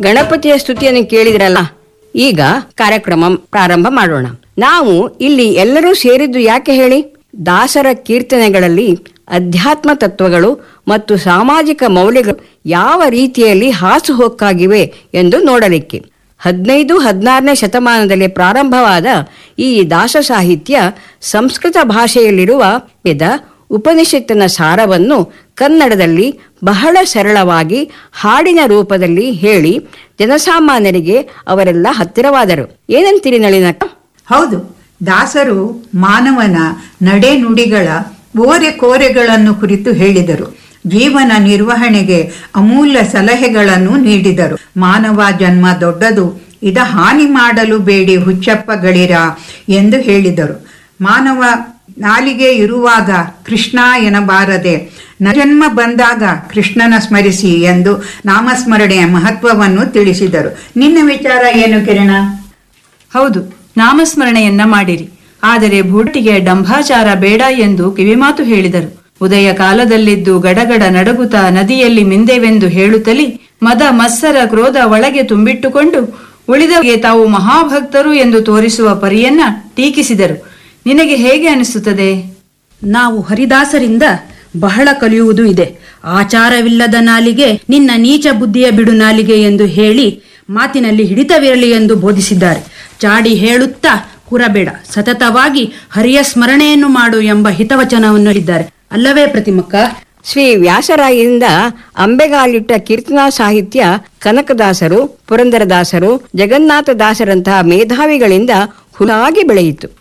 ಗಣಪತಿಯ ಸ್ತುತಿಯನ್ನು ಕೇಳಿದ್ರಲ್ಲ ಈಗ ಕಾರ್ಯಕ್ರಮ ಪ್ರಾರಂಭ ಮಾಡೋಣ ನಾವು ಇಲ್ಲಿ ಎಲ್ಲರೂ ಸೇರಿದ್ದು ಯಾಕೆ ಹೇಳಿ ದಾಸರ ಕೀರ್ತನೆಗಳಲ್ಲಿ ಅಧ್ಯಾತ್ಮ ತತ್ವಗಳು ಮತ್ತು ಸಾಮಾಜಿಕ ಮೌಲ್ಯಗಳು ಯಾವ ರೀತಿಯಲ್ಲಿ ಹಾಸುಹೊಕ್ಕಾಗಿವೆ ಎಂದು ನೋಡಲಿಕ್ಕೆ ಹದಿನೈದು ಹದಿನಾರನೇ ಶತಮಾನದಲ್ಲಿ ಪ್ರಾರಂಭವಾದ ಈ ದಾಸ ಸಾಹಿತ್ಯ ಸಂಸ್ಕೃತ ಭಾಷೆಯಲ್ಲಿರುವ ವೇದ ಉಪನಿಷತ್ತಿನ ಸಾರವನ್ನು ಕನ್ನಡದಲ್ಲಿ ಬಹಳ ಸರಳವಾಗಿ ಹಾಡಿನ ರೂಪದಲ್ಲಿ ಹೇಳಿ ಜನಸಾಮಾನ್ಯರಿಗೆ ಅವರೆಲ್ಲ ಹತ್ತಿರವಾದರು ಏನಂತೀರಿ ನಳಿನಕ್ಕ ಹೌದು ದಾಸರು ಮಾನವನ ನಡೆ ನುಡಿಗಳ ಓರೆ ಕೋರೆಗಳನ್ನು ಕುರಿತು ಹೇಳಿದರು ಜೀವನ ನಿರ್ವಹಣೆಗೆ ಅಮೂಲ್ಯ ಸಲಹೆಗಳನ್ನು ನೀಡಿದರು ಮಾನವ ಜನ್ಮ ದೊಡ್ಡದು ಇದ ಹಾನಿ ಮಾಡಲು ಬೇಡಿ ಹುಚ್ಚಪ್ಪಗಳಿರ ಎಂದು ಹೇಳಿದರು ಮಾನವ ನಾಲಿಗೆ ಇರುವಾಗ ಕೃಷ್ಣ ಎನ್ನಬಾರದೆ ಜನ್ಮ ಬಂದಾಗ ಕೃಷ್ಣನ ಸ್ಮರಿಸಿ ಎಂದು ನಾಮಸ್ಮರಣೆಯ ಮಹತ್ವವನ್ನು ತಿಳಿಸಿದರು ನಿನ್ನ ವಿಚಾರ ಏನು ಕಿರಣ ಹೌದು ನಾಮಸ್ಮರಣೆಯನ್ನ ಮಾಡಿರಿ ಆದರೆ ಭೂಟಿಗೆ ಡಂಭಾಚಾರ ಬೇಡ ಎಂದು ಕಿವಿಮಾತು ಹೇಳಿದರು ಉದಯ ಕಾಲದಲ್ಲಿದ್ದು ಗಡಗಡ ನಡಗುತ್ತಾ ನದಿಯಲ್ಲಿ ಮಿಂದೆವೆಂದು ಹೇಳುತ್ತಲೇ ಮದ ಮತ್ಸರ ಕ್ರೋಧ ಒಳಗೆ ತುಂಬಿಟ್ಟುಕೊಂಡು ಉಳಿದವರಿಗೆ ತಾವು ಮಹಾಭಕ್ತರು ಎಂದು ತೋರಿಸುವ ಪರಿಯನ್ನ ಟೀಕಿಸಿದರು ನಿನಗೆ ಹೇಗೆ ಅನಿಸುತ್ತದೆ ನಾವು ಹರಿದಾಸರಿಂದ ಬಹಳ ಕಲಿಯುವುದು ಇದೆ ಆಚಾರವಿಲ್ಲದ ನಾಲಿಗೆ ನಿನ್ನ ನೀಚ ಬುದ್ಧಿಯ ಬಿಡು ನಾಲಿಗೆ ಎಂದು ಹೇಳಿ ಮಾತಿನಲ್ಲಿ ಹಿಡಿತವಿರಲಿ ಎಂದು ಬೋಧಿಸಿದ್ದಾರೆ ಚಾಡಿ ಹೇಳುತ್ತಾ ಕುರಬೇಡ ಸತತವಾಗಿ ಹರಿಯ ಸ್ಮರಣೆಯನ್ನು ಮಾಡು ಎಂಬ ಹಿತವಚನವನ್ನು ಹೇಳಿದ್ದಾರೆ ಅಲ್ಲವೇ ಪ್ರತಿಮಕ್ಕ ಶ್ರೀ ವ್ಯಾಸರಾಯರಿಂದ ಅಂಬೆಗಾಲಿಟ್ಟ ಕೀರ್ತನಾ ಸಾಹಿತ್ಯ ಕನಕದಾಸರು ಪುರಂದರದಾಸರು ಜಗನ್ನಾಥದಾಸರಂತಹ ಮೇಧಾವಿಗಳಿಂದ ಹುಲಾಗಿ ಬೆಳೆಯಿತು